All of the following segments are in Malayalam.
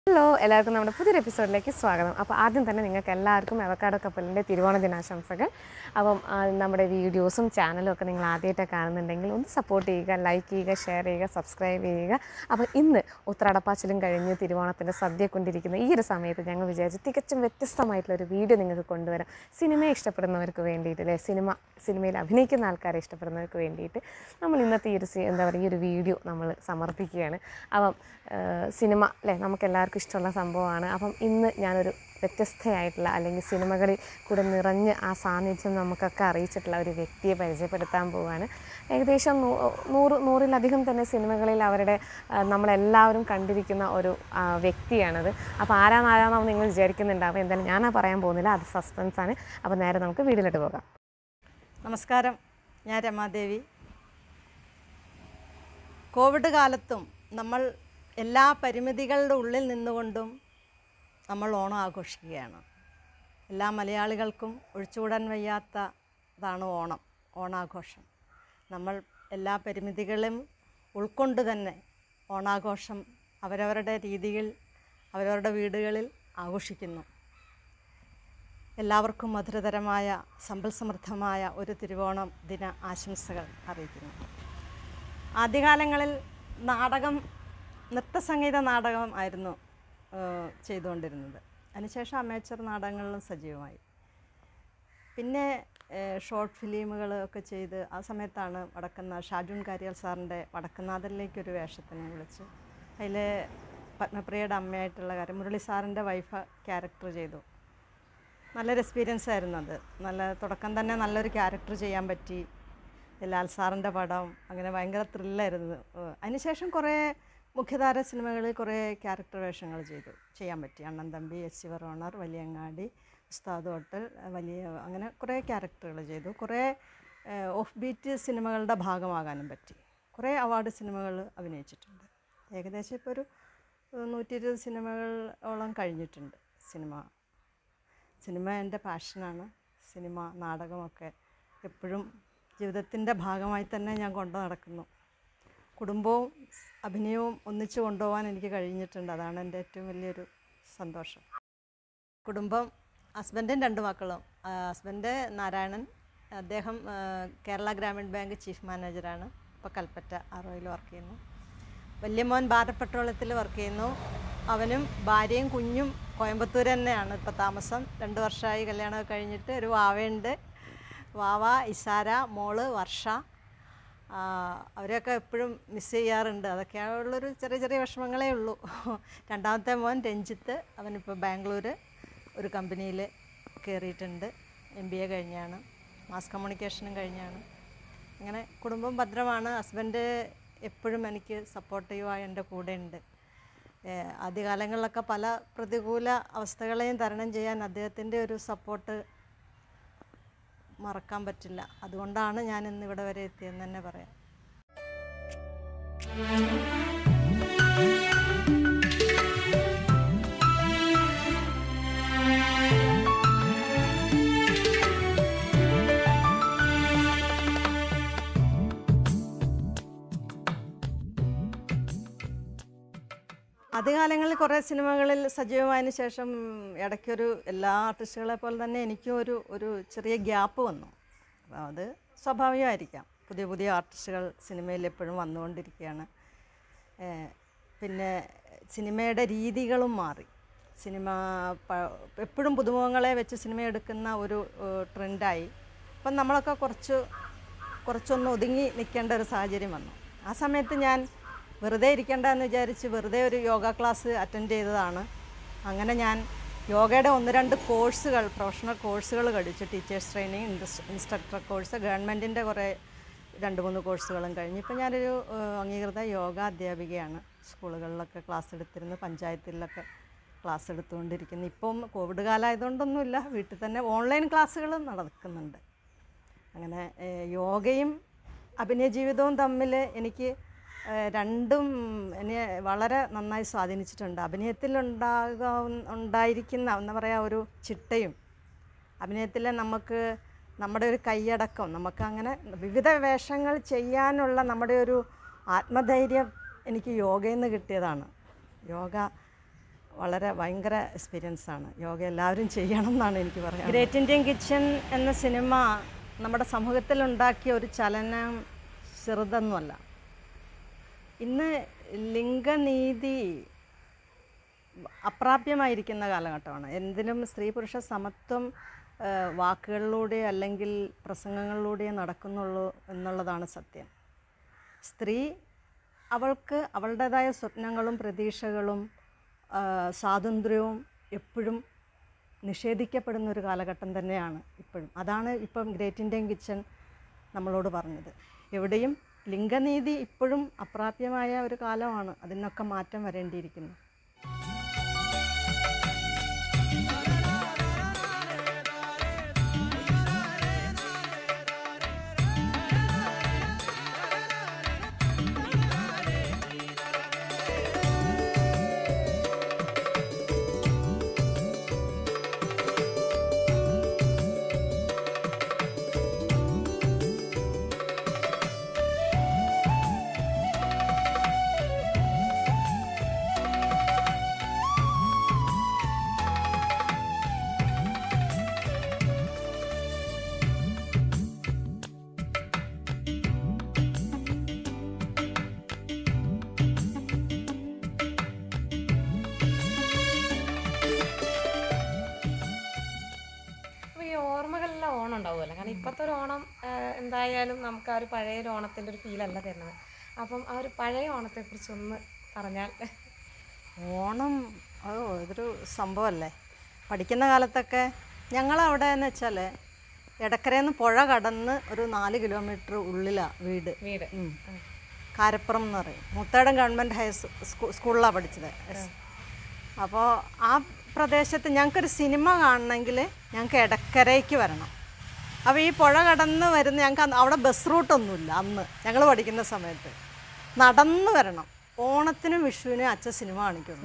ഹലോ എല്ലാവർക്കും നമ്മുടെ പുതിയൊരു എപ്പിസോഡിലേക്ക് സ്വാഗതം അപ്പോൾ ആദ്യം തന്നെ നിങ്ങൾക്ക് എല്ലാവർക്കും അവക്കാടോ കപ്പലിൻ്റെ തിരുവോണ ദിനാശംസകൾ അപ്പം ആ, നമ്മുടെ വീഡിയോസും ചാനലും ഒക്കെ നിങ്ങൾ ആദ്യമായിട്ട് കാണുന്നുണ്ടെങ്കിൽ ഒന്ന് സപ്പോർട്ട് ചെയ്യുക ലൈക്ക് ചെയ്യുക ഷെയർ ചെയ്യുക സബ്സ്ക്രൈബ് ചെയ്യുക അപ്പോൾ ഇന്ന് ഉത്രാടപ്പാച്ചിലും കഴിഞ്ഞ് തിരുവോണത്തിൻ്റെ സദ്യ കൊണ്ടിരിക്കുന്ന ഈ ഒരു സമയത്ത് ഞങ്ങൾ വിചാരിച്ചു തികച്ചും വ്യത്യസ്തമായിട്ടുള്ള ഒരു വീഡിയോ നിങ്ങൾക്ക് കൊണ്ടുവരാം സിനിമയെ ഇഷ്ടപ്പെടുന്നവർക്ക് വേണ്ടിയിട്ട് അല്ലേ സിനിമ സിനിമയിൽ അഭിനയിക്കുന്ന ആൾക്കാരെ ഇഷ്ടപ്പെടുന്നവർക്ക് വേണ്ടിയിട്ട് നമ്മൾ ഇന്നത്തെ ഈ ഒരു സി- എന്താ പറയുക ഈ ഒരു വീഡിയോ നമ്മൾ സമർപ്പിക്കുകയാണ് അപ്പം ആ, സിനിമ അല്ലേ നമുക്ക് എല്ലാവർക്കും ഇഷ്ടമുള്ള സംഭവമാണ് അപ്പം ഇന്ന് ഞാനൊരു വ്യത്യസ്തയായിട്ടുള്ള അല്ലെങ്കിൽ സിനിമകളിൽ കൂടെ നിറഞ്ഞ് ആ സാന്നിധ്യം നമുക്കൊക്കെ അറിയിച്ചിട്ടുള്ള ഒരു വ്യക്തിയെ പരിചയപ്പെടുത്താൻ പോവുകയാണ് ഏകദേശം നൂ- നൂറ് നൂറിലധികം തന്നെ സിനിമകളിൽ അവരുടെ ആ, നമ്മളെല്ലാവരും കണ്ടിരിക്കുന്ന ഒരു ആ, വ്യക്തിയാണത് അപ്പോൾ ആരാണ് ആരാണെന്ന് നിങ്ങൾ വിചാരിക്കുന്നുണ്ടാവും എന്തായാലും ഞാനാ പറയാൻ പോകുന്നില്ല അത് സസ്പെൻസാണ് അപ്പോൾ നേരെ നമുക്ക് വീട്ടിലോട്ട് പോകാം നമസ്കാരം ഞാൻ രമാദേവി കോവിഡ് കാലത്തും നമ്മൾ എല്ലാ പരിമിതികളുടെ ഉള്ളിൽ നിന്നുകൊണ്ടും നമ്മൾ ഓണം ആഘോഷിക്കുകയാണ് എല്ലാ മലയാളികൾക്കും ഒഴിച്ചുകൂടാൻ വയ്യാത്തതാണ് ഓണം ഓണാഘോഷം നമ്മൾ എല്ലാ പരിമിതികളും ഉൾക്കൊണ്ട് തന്നെ ഓണാഘോഷം അവരവരുടെ രീതിയിൽ അവരവരുടെ വീടുകളിൽ ആഘോഷിക്കുന്നു എല്ലാവർക്കും മധുരതരമായ സമ്പൽ സമൃദ്ധമായ ഒരു തിരുവോണം ദിന ആശംസകൾ അറിയിക്കുന്നു ആദ്യകാലങ്ങളിൽ നാടകം നൃത്തസംഗീത നാടകം ആയിരുന്നു ഏഹ്, ചെയ്തുകൊണ്ടിരുന്നത് അതിനുശേഷം അമേച്ചർ നാടകങ്ങളിലും സജീവമായി പിന്നെ ഏഹ്, ഷോർട്ട് ഫിലിമുകൾ ഒക്കെ ചെയ്ത് ആ സമയത്താണ് വടക്കുന്ന ഷാജുൻ കാരിയാൽ സാറിൻ്റെ വടക്കുന്നാഥനിലേക്കൊരു വേഷത്തിന് വിളിച്ച് അതിൽ പത്മപ്രിയയുടെ അമ്മയായിട്ടുള്ള കാര്യം മുരളി സാറിൻ്റെ വൈഫ് ക്യാരക്ടർ ചെയ്തു നല്ലൊരു എക്സ്പീരിയൻസ് ആയിരുന്നു അത് നല്ല തുടക്കം തന്നെ നല്ലൊരു ക്യാരക്ടർ ചെയ്യാൻ പറ്റി ലാൽ സാറിൻ്റെ പടം അങ്ങനെ ഭയങ്കര ത്രില്ലായിരുന്നു ഏഹ് അതിനുശേഷം കുറേ മുഖ്യധാര സിനിമകളിൽ കുറേ ക്യാരക്ടർ വേഷങ്ങൾ ചെയ്തു ചെയ്യാൻ പറ്റി Annan Thampi S C owner Valiyangadi Ustad hotel വലിയ അങ്ങനെ കുറേ ക്യാരക്ടറുകൾ ചെയ്തു കുറേ ഓഫ് ബീറ്റ് സിനിമകളുടെ ഭാഗമാകാനും പറ്റി കുറേ അവാർഡ് സിനിമകൾ അഭിനയിച്ചിട്ടുണ്ട് ഏകദേശം ഇപ്പോൾ ഒരു നൂറ്റി ഇരുപത് സിനിമകളോളം കഴിഞ്ഞിട്ടുണ്ട് സിനിമ സിനിമ എൻ്റെ പാഷനാണ് സിനിമ നാടകമൊക്കെ എപ്പോഴും ജീവിതത്തിൻ്റെ ഭാഗമായി തന്നെ ഞാൻ കൊണ്ടു നടക്കുന്നു കുടുംബവും സ് അഭിനയവും ഒന്നിച്ചു കൊണ്ടുപോകാൻ എനിക്ക് കഴിഞ്ഞിട്ടുണ്ട് അതാണ് എൻ്റെ ഏറ്റവും വലിയൊരു സന്തോഷം കുടുംബം ഹസ്ബൻഡും രണ്ട് മക്കളും ആ, ഹസ്ബൻഡ് നാരായണൻ അദ്ദേഹം ആ, കേരള ഗ്രാമീൺ ബാങ്ക് ചീഫ് മാനേജറാണ് ഇപ്പോൾ കൽപ്പറ്റ ആറോയിൽ വർക്ക് ചെയ്യുന്നു വലിയ മോൻ ഭാരത് പെട്രോളിയത്തിൽ വർക്ക് ചെയ്യുന്നു അവനും ഭാര്യയും കുഞ്ഞും കോയമ്പത്തൂർ തന്നെയാണ് ഇപ്പോൾ താമസം രണ്ട് വർഷമായി കല്യാണമൊക്കെ കഴിഞ്ഞിട്ട് ഒരു വാവയുണ്ട് വാവ ഇസാര മോള് വർഷ ആ, അവരെയൊക്കെ എപ്പോഴും മിസ് ചെയ്യാറുണ്ട് അതൊക്കെയുള്ളൊരു ചെറിയ ചെറിയ വിഷമങ്ങളേ ഉള്ളൂ രണ്ടാമത്തെ മോൻ രഞ്ജിത്ത് അവനിപ്പോൾ ബാംഗ്ലൂർ ഒരു കമ്പനിയിൽ കയറിയിട്ടുണ്ട് എം ബി എ കഴിഞ്ഞാണ് മാസ് കമ്മ്യൂണിക്കേഷനും കഴിഞ്ഞാണ് അങ്ങനെ കുടുംബം ഭദ്രമാണ് ഹസ്ബൻഡ് എപ്പോഴും എനിക്ക് സപ്പോർട്ടീവായി എൻ്റെ കൂടെ ഉണ്ട് ഏഹ് ആദ്യകാലങ്ങളിലൊക്കെ പല പ്രതികൂല അവസ്ഥകളെയും തരണം ചെയ്യാൻ അദ്ദേഹത്തിൻ്റെ ഒരു സപ്പോർട്ട് മറക്കാൻ പറ്റില്ല അതുകൊണ്ടാണ് ഞാൻ ഇന്ന് ഇവിടെ വരെ എത്തിയെന്ന് തന്നെ പറയാം ആദ്യകാലങ്ങളിൽ കുറേ സിനിമകളിൽ സജീവമായതിനു ശേഷം ഇടയ്ക്കൊരു എല്ലാ ആർട്ടിസ്റ്റുകളെ പോലെ തന്നെ എനിക്കും ഒരു ഒരു ചെറിയ ഗ്യാപ്പ് വന്നു അപ്പോൾ അത് സ്വാഭാവികമായിരിക്കാം പുതിയ പുതിയ ആർട്ടിസ്റ്റുകൾ സിനിമയിൽ എപ്പോഴും വന്നുകൊണ്ടിരിക്കുകയാണ് ഏഹ് പിന്നെ സിനിമയുടെ രീതികളും മാറി സിനിമ പ- എപ്പോഴും പുതുമുഖങ്ങളെ വെച്ച് സിനിമ എടുക്കുന്ന ഒരു ഏഹ്, ട്രെൻഡായി അപ്പം നമ്മളൊക്കെ കുറച്ച് കുറച്ചൊന്ന് ഒതുങ്ങി നിൽക്കേണ്ട ഒരു സാഹചര്യം വന്നു ആ സമയത്ത് ഞാൻ വെറുതെ ഇരിക്കേണ്ട എന്ന് വിചാരിച്ച് വെറുതെ ഒരു യോഗ ക്ലാസ് അറ്റൻഡ് ചെയ്തതാണ് അങ്ങനെ ഞാൻ യോഗയുടെ ഒന്ന് രണ്ട് കോഴ്സുകൾ പ്രൊഫഷണൽ കോഴ്സുകൾ കഴിച്ചു ടീച്ചേഴ്സ് ട്രെയിനിങ് ഇൻസ്ട്രക്ടർ കോഴ്സ് ഗവൺമെൻറ്റിൻ്റെ കുറേ രണ്ട് മൂന്ന് കോഴ്സുകളും കഴിഞ്ഞ് ഇപ്പോൾ ഞാനൊരു ഏഹ്, അംഗീകൃത യോഗ അധ്യാപികയാണ് സ്കൂളുകളിലൊക്കെ ക്ലാസ് എടുത്തിരുന്നു പഞ്ചായത്തിലൊക്കെ ക്ലാസ് എടുത്തുകൊണ്ടിരിക്കുന്നു ഇപ്പം കോവിഡ് കാലമായതുകൊണ്ടൊന്നുമില്ല വീട്ടിൽ തന്നെ ഓൺലൈൻ ക്ലാസ്സുകൾ നടക്കുന്നുണ്ട് അങ്ങനെ ഏഹ്, യോഗയും അഭിനയ ജീവിതവും തമ്മിൽ എനിക്ക് ഏഹ്, രണ്ടും എന്നെ വളരെ നന്നായി സ്വാധീനിച്ചിട്ടുണ്ട് അഭിനയത്തിൽ ഉണ്ടാകാവുന്ന ഉണ്ടായിരിക്കുന്ന എന്താ പറയുക ഒരു ചിട്ടയും അഭിനയത്തിലെ നമുക്ക് നമ്മുടെ ഒരു കൈയടക്കം നമുക്ക് അങ്ങനെ വിവിധ വേഷങ്ങൾ ചെയ്യാനുള്ള നമ്മുടെ ഒരു ആത്മധൈര്യം എനിക്ക് യോഗയിൽ നിന്ന് കിട്ടിയതാണ് യോഗ വളരെ ഭയങ്കര എക്സ്പീരിയൻസ് ആണ് യോഗ എല്ലാവരും ചെയ്യണം എന്നാണ് എനിക്ക് പറയാം ഗ്രേറ്റ് ഇന്ത്യൻ കിച്ചൺ എന്ന സിനിമ നമ്മുടെ സമൂഹത്തിൽ ഉണ്ടാക്കിയ ഒരു ചലനം ചെറുതൊന്നുമല്ല ഇന്ന് ലിംഗനീതി അപ്രാപ്യമായിരിക്കുന്ന കാലഘട്ടമാണ് എന്തിനും സ്ത്രീ പുരുഷ സമത്വം ആ, വാക്കുകളിലൂടെ അല്ലെങ്കിൽ പ്രസംഗങ്ങളിലൂടെ നടക്കുന്നുള്ളൂ എന്നുള്ളതാണ് സത്യം സ്ത്രീ അവൾക്ക് അവളുടേതായ സ്വപ്നങ്ങളും പ്രതീക്ഷകളും ആ, സ്വാതന്ത്ര്യവും എപ്പോഴും നിഷേധിക്കപ്പെടുന്ന ഒരു കാലഘട്ടം തന്നെയാണ് ഇപ്പോഴും അതാണ് ഇപ്പം ഗ്രേറ്റ് ഇന്ത്യൻ കിച്ചൺ നമ്മളോട് പറഞ്ഞത് എവിടെയും ലിംഗനീതി ഇപ്പോഴും അപ്രാപ്യമായ ഒരു കാലമാണ് അതിനൊക്കെ മാറ്റം വരേണ്ടിയിരിക്കുന്നു അപ്പോൾ ഈ ഓർമ്മകളിലെല്ലാം ഓണം ഉണ്ടാവുമല്ലോ കാരണം ഇപ്പോഴത്തെ ഒരു ഓണം ആ, എന്തായാലും നമുക്ക് ആ ഒരു പഴയ ഒരു ഓണത്തിൻ്റെ ഒരു ഫീലല്ല തരുന്നത് അപ്പം ആ ഒരു പഴയ ഓണത്തെക്കുറിച്ച് ഒന്ന് പറഞ്ഞാൽ ഓണം ഓ ഇതൊരു സംഭവമല്ലേ പഠിക്കുന്ന കാലത്തൊക്കെ ഞങ്ങളവിടെ എന്ന് വെച്ചാൽ എടക്കരയിൽ നിന്ന് പുഴ കടന്ന് ഒരു നാല് കിലോമീറ്റർ ഉള്ളിലാണ് വീട് വീട് ഉം. കാരപ്പുറം എന്ന് പറയും മുത്തേടം ഗവൺമെൻറ് ഹയർ സ്കൂളിലാണ് പഠിച്ചത് അപ്പോൾ ആ പ്രദേശത്ത് ഞങ്ങൾക്കൊരു സിനിമ കാണണമെങ്കിൽ ഞങ്ങൾക്ക് എടക്കരയ്ക്ക് വരണം അപ്പോൾ ഈ പുഴ കടന്ന് വരുന്ന ഞങ്ങൾക്ക് അന്ന് അവിടെ ബസ് റൂട്ടൊന്നുമില്ല അന്ന് ഞങ്ങൾ പഠിക്കുന്ന സമയത്ത് നടന്ന് വരണം ഓണത്തിനും വിഷുവിനും അച്ഛൻ സിനിമ കാണിക്കുന്നു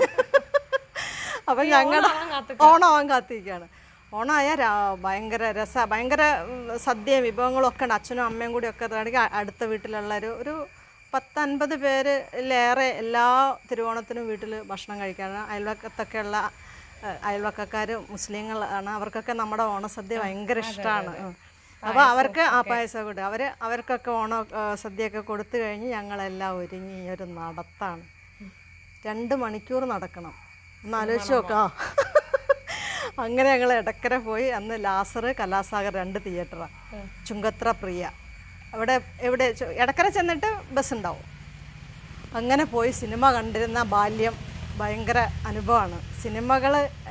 അപ്പം ഞങ്ങളുടെ ഓണമാവാൻ കാത്തിരിക്കുകയാണ് ഓണമായ ഭയങ്കര രസ ഭയങ്കര ഉം, സദ്യയും വിഭവങ്ങളും ഒക്കെ ഉണ്ട് അച്ഛനും അമ്മയും കൂടി ഒക്കെ തുടങ്ങി അടുത്ത വീട്ടിലുള്ള ഒരു ഒരു പത്തൻപത് പേരിലേറെ എല്ലാ തിരുവോണത്തിനും വീട്ടിൽ ഭക്ഷണം കഴിക്കാണ് അയൽവക്കത്തൊക്കെയുള്ള ഏഹ്, അയൽവക്കക്കാർ മുസ്ലിങ്ങളാണ് അവർക്കൊക്കെ നമ്മുടെ ഓണസദ്യ ഭയങ്കര ഇഷ്ടമാണ് അപ്പോൾ അവർക്ക് ആ പായസം കൂടെ അവർ അവർക്കൊക്കെ ഓണ ഏഹ്, സദ്യയൊക്കെ കൊടുത്തു കഴിഞ്ഞ് ഞങ്ങളെല്ലാം ഒരുങ്ങി ഒരു നടത്താണ് രണ്ട് മണിക്കൂർ നടക്കണം ഒന്ന് ആലോചിച്ച് നോക്കാം അങ്ങനെ ഞങ്ങൾ ഇടക്കര പോയി അന്ന് ലാസർ കലാസാഗർ രണ്ട് തിയേറ്ററാണ് ചുങ്കത്ര പ്രിയ അവിടെ എവിടെ ചു- ഇടക്കര ചെന്നിട്ട് ബസ് ഉണ്ടാവും അങ്ങനെ പോയി സിനിമ കണ്ടിരുന്ന ബാല്യം ഭയങ്കര അനുഭവമാണ് സിനിമകൾ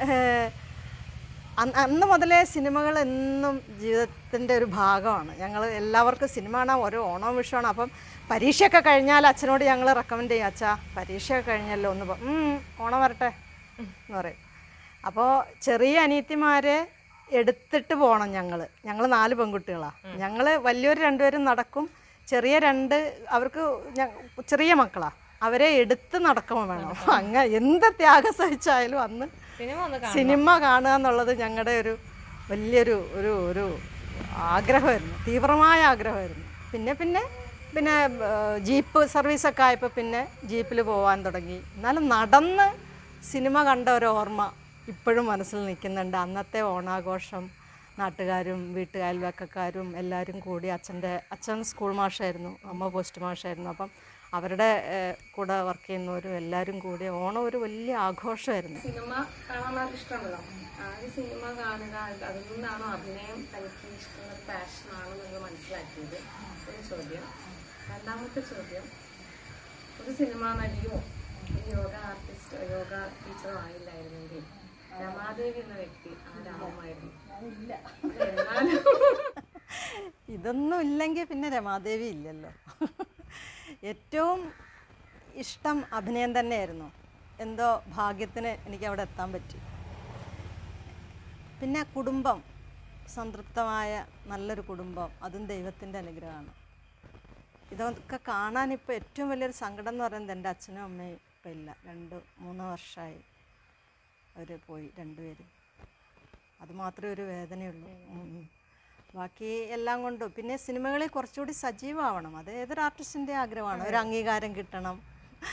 അന്ന് മുതലേ സിനിമകൾ എന്നും ജീവിതത്തിൻ്റെ ഒരു ഭാഗമാണ് ഞങ്ങൾ എല്ലാവർക്കും സിനിമ കാണാൻ ഓരോ ഓണവും വിഷുവാണ് അപ്പം പരീക്ഷയൊക്കെ കഴിഞ്ഞാൽ അച്ഛനോട് ഞങ്ങൾ റെക്കമെൻഡ് ചെയ്യും അച്ഛാ പരീക്ഷയൊക്കെ കഴിഞ്ഞല്ലോ ഒന്ന് പോ- ഉം, ഓണം വരട്ടെ എന്ന് പറയും അപ്പോൾ ചെറിയ അനിയത്തിമാരെ എടുത്തിട്ട് പോകണം ഞങ്ങൾ ഞങ്ങൾ നാല് പെൺകുട്ടികളാണ് ഞങ്ങൾ വലിയൊരു രണ്ടുപേരും നടക്കും ചെറിയ രണ്ട് അവർക്ക് ഞ- ചെറിയ മക്കളാണ് അവരെ എടുത്ത് നടക്കുമോ വേണം അങ്ങനെ എന്ത് ത്യാഗം സഹിച്ചായാലും അന്ന് സിനിമ ഒന്ന് കാണാം സിനിമ കാണുക എന്നുള്ളത് ഞങ്ങളുടെ ഒരു വലിയൊരു ഒരു ഒരു ആഗ്രഹമായിരുന്നു തീവ്രമായ ആഗ്രഹമായിരുന്നു പിന്നെ പിന്നെ പിന്നെ ആ, ജീപ്പ് സർവീസൊക്കെ ആയപ്പോൾ പിന്നെ ജീപ്പിൽ പോകാൻ തുടങ്ങി എന്നാലും നടന്ന് സിനിമ കണ്ട ഒരു ഓർമ്മ ഇപ്പോഴും മനസ്സിൽ നിൽക്കുന്നുണ്ട് അന്നത്തെ ഓണാഘോഷം നാട്ടുകാരും വീട്ടുകാരും എല്ലാവരും കൂടി അച്ഛൻ്റെ അച്ഛൻ സ്കൂൾ മാഷായിരുന്നു അമ്മ പോസ്റ്റ് മാഷായിരുന്നു അപ്പം അവരുടെ ഏഹ്, കൂടെ വർക്ക് ചെയ്യുന്നവരും എല്ലാവരും കൂടി ഓണം ഒരു വലിയ ആഘോഷമായിരുന്നു സിനിമ കാണാൻ ഇഷ്ടമുണ്ടല്ലോ ആദ്യം സിനിമ കാണുക അത് അതിൽ നിന്നാണോ അഭിനയം തനിക്ക് ഇഷ്ടമുള്ള പാഷനാണോ നിങ്ങൾ മനസ്സിലാക്കിയത് ഒരു ചോദ്യം രണ്ടാമത്തെ ചോദ്യം ഒരു സിനിമാ നടിയോ ഒരു യോഗ ആർട്ടിസ്റ്റ് യോഗ ടീച്ചറോ ആയില്ലായിരുന്നെങ്കിൽ രമാദേവി എന്ന വ്യക്തി ആരാകുമായിരുന്നു എന്നാലും ഇതൊന്നും ഇല്ലെങ്കിൽ പിന്നെ രമാദേവി ഇല്ലല്ലോ ഏറ്റവും ഇഷ്ടം അഭിനയം തന്നെയായിരുന്നു എന്തോ ഭാഗ്യത്തിന് എനിക്ക് അവിടെ എത്താൻ പറ്റി പിന്നെ കുടുംബം സംതൃപ്തമായ നല്ലൊരു കുടുംബം അതും ദൈവത്തിൻ്റെ അനുഗ്രഹമാണ് ഇതൊക്കെ കാണാനിപ്പോൾ ഏറ്റവും വലിയൊരു സങ്കടം എന്ന് പറയുന്നത് എൻ്റെ അച്ഛനും അമ്മയും ഇപ്പം ഇല്ല രണ്ട് മൂന്ന് വർഷമായി അവർ പോയി രണ്ടുപേരും അത് മാത്രമേ ഒരു വേദനയുള്ളൂ ഉം, ഉം. ബാക്കി എല്ലാം കൊണ്ടും പിന്നെ സിനിമകളിൽ കുറച്ചുകൂടി സജീവമാവണം അത് ഏതൊരു ആർട്ടിസ്റ്റിൻ്റെ ആഗ്രഹമാണ് ഒരു അംഗീകാരം കിട്ടണം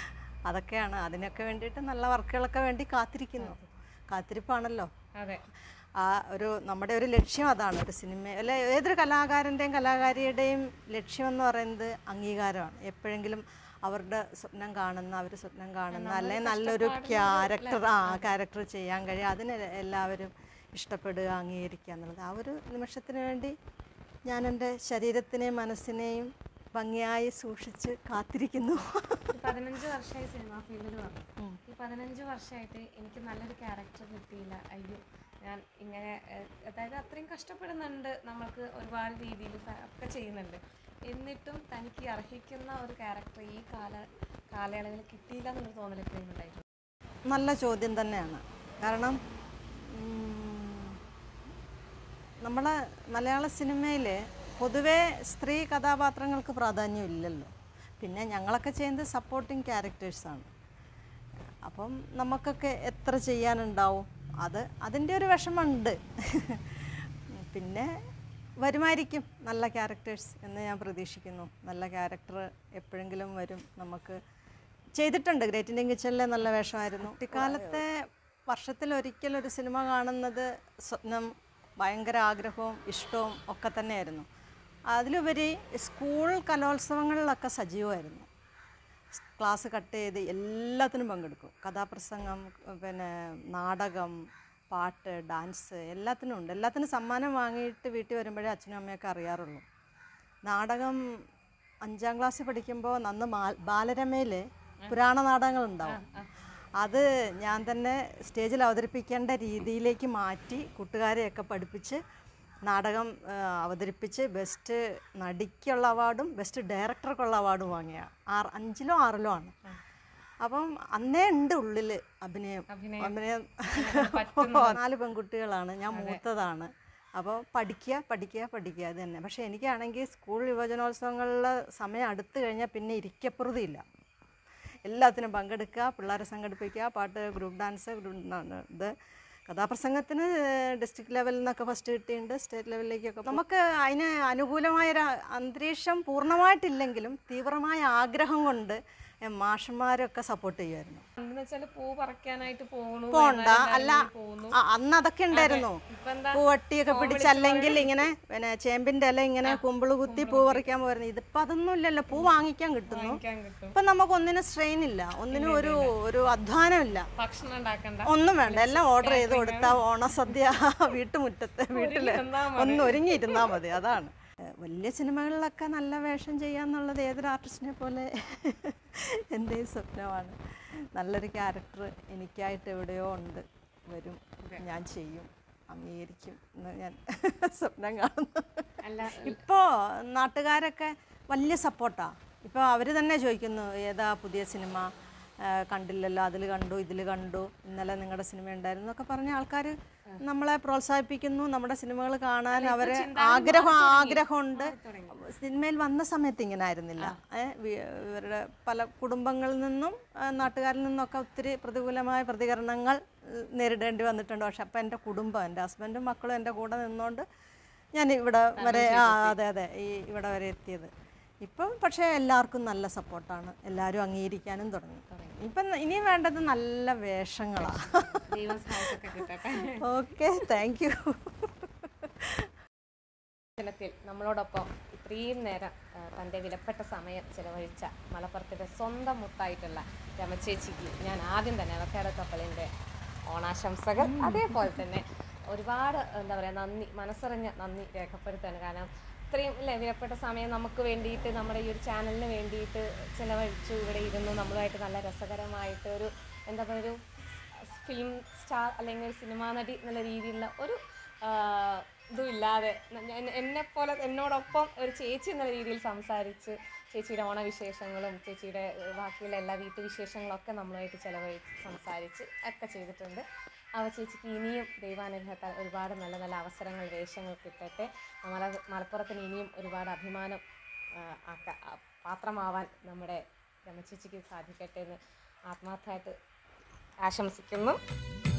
അതൊക്കെയാണ് അതിനൊക്കെ വേണ്ടിയിട്ട് നല്ല വർക്കുകളൊക്കെ വേണ്ടി കാത്തിരിക്കുന്നു കാത്തിരിപ്പാണല്ലോ അതെ ആ ഒരു നമ്മുടെ ഒരു ലക്ഷ്യം അതാണ് ഒരു സിനിമ അല്ല ഏതൊരു കലാകാരൻ്റെയും കലാകാരിയുടെയും ലക്ഷ്യം എന്ന് പറയുന്നത് അംഗീകാരമാണ് എപ്പോഴെങ്കിലും അവരുടെ സ്വപ്നം കാണുന്ന അവർ സ്വപ്നം കാണുന്ന അല്ലെങ്കിൽ നല്ലൊരു ക്യാരക്ടർ ആ ക്യാരക്ടർ ചെയ്യാൻ കഴിയും അതിന് എല്ലാവരും ഇഷ്ടപ്പെടുക അംഗീകരിക്കുക എന്നുള്ളത് ആ ഒരു നിമിഷത്തിന് വേണ്ടി ഞാൻ എൻ്റെ ശരീരത്തിനെയും മനസ്സിനെയും ഭംഗിയായി സൂക്ഷിച്ച് കാത്തിരിക്കുന്നു ഒരു പതിനഞ്ച് വർഷമായി സിനിമാ ഫീൽഡിൽ വന്നു ഈ പതിനഞ്ച് വർഷമായിട്ട് എനിക്ക് നല്ലൊരു ക്യാരക്ടർ കിട്ടിയില്ല അയ്യോ ഞാൻ ഇങ്ങനെ ഏഹ്, അതായത് അത്രയും കഷ്ടപ്പെടുന്നുണ്ട് നമ്മൾക്ക് ഒരുപാട് രീതിയിൽ ഒക്കെ ചെയ്യുന്നുണ്ട് എന്നിട്ടും തനിക്ക് അർഹിക്കുന്ന ഒരു ക്യാരക്ടർ ഈ കാല കാലയളവിൽ കിട്ടിയില്ല എന്നൊരു തോന്നൽ എപ്പോഴും ഉണ്ടായിരുന്നു നല്ല ചോദ്യം തന്നെയാണ് കാരണം ഉം, നമ്മളെ മലയാള സിനിമയിൽ പൊതുവേ സ്ത്രീ കഥാപാത്രങ്ങൾക്ക് പ്രാധാന്യം ഇല്ലല്ലോ പിന്നെ ഞങ്ങളൊക്കെ ചെയ്യുന്നത് സപ്പോർട്ടിങ് ക്യാരക്ടേഴ്സാണ് അപ്പം നമുക്കൊക്കെ എത്ര ചെയ്യാനുണ്ടാവും അത് അതിൻ്റെ ഒരു വിഷമമുണ്ട് പിന്നെ വരുമായിരിക്കും നല്ല ക്യാരക്ടേഴ്സ് എന്ന് ഞാൻ പ്രതീക്ഷിക്കുന്നു നല്ല ക്യാരക്ടർ എപ്പോഴെങ്കിലും വരും നമുക്ക് ചെയ്തിട്ടുണ്ട് ഗ്രേറ്റ് ഇന്ത്യൻ കിച്ചണിലെ നല്ല വേഷമായിരുന്നു കുട്ടിക്കാലത്തെ വർഷത്തിൽ ഒരിക്കൽ ഒരു സിനിമ കാണുന്നത് സ്വപ്നം ഭയങ്കര ആഗ്രഹവും ഇഷ്ടവും ഒക്കെ തന്നെയായിരുന്നു അതിലുപരി സ്കൂൾ കലോത്സവങ്ങളിലൊക്കെ സജീവമായിരുന്നു ക്ലാസ് കട്ട് ചെയ്ത് എല്ലാത്തിനും പങ്കെടുക്കും കഥാപ്രസംഗം പിന്നെ നാടകം പാട്ട് ഡാൻസ് എല്ലാത്തിനും ഉണ്ട് എല്ലാത്തിനും സമ്മാനം വാങ്ങിയിട്ട് വീട്ടിൽ വരുമ്പോഴേ അച്ഛനും അമ്മയൊക്കെ അറിയാറുള്ളൂ നാടകം അഞ്ചാം ക്ലാസ്സിൽ പഠിക്കുമ്പോൾ നന്ന് മാ- ബാലരമയിൽ പുരാണ നാടകങ്ങളുണ്ടാവും അത് ഞാൻ തന്നെ സ്റ്റേജിൽ അവതരിപ്പിക്കേണ്ട രീതിയിലേക്ക് മാറ്റി കൂട്ടുകാരെയൊക്കെ പഠിപ്പിച്ച് നാടകം ആ, അവതരിപ്പിച്ച് ബെസ്റ്റ് നടിക്കുള്ള അവാർഡും ബെസ്റ്റ് ഡയറക്ടർക്കുള്ള അവാർഡും വാങ്ങിയ ആറ് അഞ്ചിലോ ആറിലോ ആണ് അപ്പം അന്നേ ഉണ്ട് ഉള്ളിൽ അഭിനയം അഭിനയം നാല് പെൺകുട്ടികളാണ് ഞാൻ മൂത്തതാണ് അപ്പോൾ പഠിക്കുക പഠിക്കുക പഠിക്കുക അത് തന്നെ പക്ഷേ എനിക്കാണെങ്കിൽ സ്കൂൾ യുവജനോത്സവങ്ങളിലെ സമയം അടുത്ത് കഴിഞ്ഞാൽ പിന്നെ ഇരിക്കപ്പുറതിയില്ല എല്ലാത്തിനും പങ്കെടുക്കുക പിള്ളേരെ സംഘടിപ്പിക്കുക പാട്ട് ഗ്രൂപ്പ് ഡാൻസ് ഗ്രൂപ്പ് ഇത് കഥാപ്രസംഗത്തിന് ഡിസ്ട്രിക്ട് ലെവലിൽ നിന്നൊക്കെ ഫസ്റ്റ് കിട്ടിയിട്ടുണ്ട് സ്റ്റേറ്റ് ലെവലിലേക്കൊക്കെ നമുക്ക് അതിന് അനുകൂലമായൊരു അന്തരീക്ഷം പൂർണ്ണമായിട്ടില്ലെങ്കിലും തീവ്രമായ ആഗ്രഹം കൊണ്ട് എ, മാഷന്മാരൊക്കെ സപ്പോർട്ട് ചെയ്യുമായിരുന്നു എന്ന് വെച്ചാൽ പൂ പറിക്കാനായിട്ട് പോകണു പോണ്ട അല്ല ആ, അന്ന് അതൊക്കെ ഉണ്ടായിരുന്നു ഇപ്പൊ എന്താ പൂവട്ടിയൊക്കെ പിടിച്ച് അല്ലെങ്കിൽ ഇങ്ങനെ പിന്നെ ചേമ്പിന്റെ ഇല ഇങ്ങനെ കുമ്പിള് കുത്തി പൂ പറിക്കാൻ പോയിരുന്നു ഇതിപ്പോ അതൊന്നും ഇല്ലല്ലോ പൂ വാങ്ങിക്കാൻ കിട്ടുന്നു വാങ്ങിക്കാൻ കിട്ടും ഇപ്പൊ നമുക്ക് ഒന്നിനും സ്ട്രെയിൻ ഇല്ല ഒന്നിനും ഒരു ഒരു അധ്വാനം ഇല്ല ഭക്ഷണം ഉണ്ടാക്കണ്ട ഒന്നും വേണ്ട എല്ലാം ഓർഡർ ചെയ്ത് കൊടുത്താൽ ഓണസദ്യ വീട്ടുമുറ്റത്ത് വീട്ടില് ഒന്ന് ഒരുങ്ങിയിരുന്നാ മതി അതാണ് ഏഹ് വലിയ സിനിമകളിലൊക്കെ നല്ല വേഷം ചെയ്യാന്നുള്ളത് ഏതൊരു ആർട്ടിസ്റ്റിനെ പോലെ എൻ്റെയും സ്വപ്നമാണ് നല്ലൊരു ക്യാരക്ടർ എനിക്കായിട്ട് എവിടെയോ ഉണ്ട് വരും ഞാൻ ചെയ്യും അംഗീകരിക്കും എന്ന് ഞാൻ സ്വപ്നം കാണുന്നു അല്ല ഇപ്പോൾ നാട്ടുകാരൊക്കെ വലിയ സപ്പോർട്ടാണ് ഇപ്പോൾ അവർ തന്നെ ചോദിക്കുന്നു ഏതാ പുതിയ സിനിമ ആ, കണ്ടില്ലല്ലോ അതിൽ കണ്ടു ഇതിൽ കണ്ടു ഇന്നലെ നിങ്ങളുടെ സിനിമ ഉണ്ടായിരുന്നു എന്നൊക്കെ പറഞ്ഞ ആൾക്കാർ നമ്മളെ പ്രോത്സാഹിപ്പിക്കുന്നു നമ്മുടെ സിനിമകൾ കാണാൻ അവർ ആഗ്രഹം ആഗ്രഹമുണ്ട് സിനിമയിൽ വന്ന സമയത്ത് ഇങ്ങനെ ആയിരുന്നില്ല ഏ, വി- ഇവരുടെ പല കുടുംബങ്ങളിൽ നിന്നും ആ, നാട്ടുകാരിൽ നിന്നൊക്കെ ഒത്തിരി പ്രതികൂലമായ പ്രതികരണങ്ങൾ ഏഹ്, നേരിടേണ്ടി വന്നിട്ടുണ്ട് പക്ഷെ അപ്പം എൻ്റെ കുടുംബം എൻ്റെ ഹസ്ബൻഡും മക്കളും എൻ്റെ കൂടെ നിന്നുകൊണ്ട് ഞാൻ ഇവിടെ വരെ ആ അതെ അതെ ഈ ഇവിടെ വരെ എത്തിയത് ഇപ്പം പക്ഷേ എല്ലാവർക്കും നല്ല സപ്പോർട്ടാണ് എല്ലാവരും അംഗീകരിക്കാനും തുടങ്ങി ഇപ്പം ഇനിയും വേണ്ടത് നല്ല വേഷങ്ങളാണ് ദൈവം സഹായിച്ചൊക്കെ കിട്ടട്ടെ ഓക്കെ താങ്ക് യു ദിനത്തിൽ നമ്മളോടൊപ്പം ഇത്രയും നേരം ആ, തൻ്റെ വിലപ്പെട്ട സമയം ചെലവഴിച്ച മലപ്പുറത്തിൻ്റെ സ്വന്തം മുത്തായിട്ടുള്ള രമചേച്ചിക്ക് ഞാൻ ആദ്യം തന്നെ അവക്കാട് കപ്പലിൻ്റെ ഓണാശംസകൾ അതേപോലെ തന്നെ ഒരുപാട് എന്താ പറയുക നന്ദി മനസ്സറിഞ്ഞ നന്ദി രേഖപ്പെടുത്താണ് കാരണം ഇത്രയും അല്ലേ വിലപ്പെട്ട സമയം നമുക്ക് വേണ്ടിയിട്ട് നമ്മുടെ ഈ ഒരു ചാനലിന് വേണ്ടിയിട്ട് ചിലവഴിച്ചു ഇവിടെ ഇരുന്നു നമ്മളുമായിട്ട് നല്ല രസകരമായിട്ട് ഒരു എന്താ പറയുക ഒരു ഫിലിം സ്റ്റാർ അല്ലെങ്കിൽ ഒരു സിനിമാ നടി എന്നുള്ള രീതിയിലുള്ള ഒരു ആ, ഇതും ഇല്ലാതെ എന്നെ പോലെ എന്നോടൊപ്പം ഒരു ചേച്ചി എന്നുള്ള രീതിയിൽ സംസാരിച്ച് ചേച്ചിയുടെ ഓണവിശേഷങ്ങളും ചേച്ചിയുടെ ഏഹ്, ബാക്കിയുള്ള എല്ലാ വീട്ടുവിശേഷങ്ങളൊക്കെ നമ്മളുമായിട്ട് ചിലവഴിച്ച് സംസാരിച്ച് ഒക്കെ ചെയ്തിട്ടുണ്ട് അവ ചേച്ചിക്ക് ഇനിയും ദൈവാനുഗ്രഹത്താൽ ഒരുപാട് നല്ല നല്ല അവസരങ്ങൾ വേഷങ്ങൾ കിട്ടട്ടെ മല മലപ്പുറത്തിന് ഇനിയും ഒരുപാട് അഭിമാനം ആ, ആക്ക- ആ, പാത്രമാവാൻ നമ്മുടെ രമചേച്ചിക്ക് സാധിക്കട്ടെ എന്ന് ആത്മാർത്ഥമായിട്ട് ആശംസിക്കുന്നു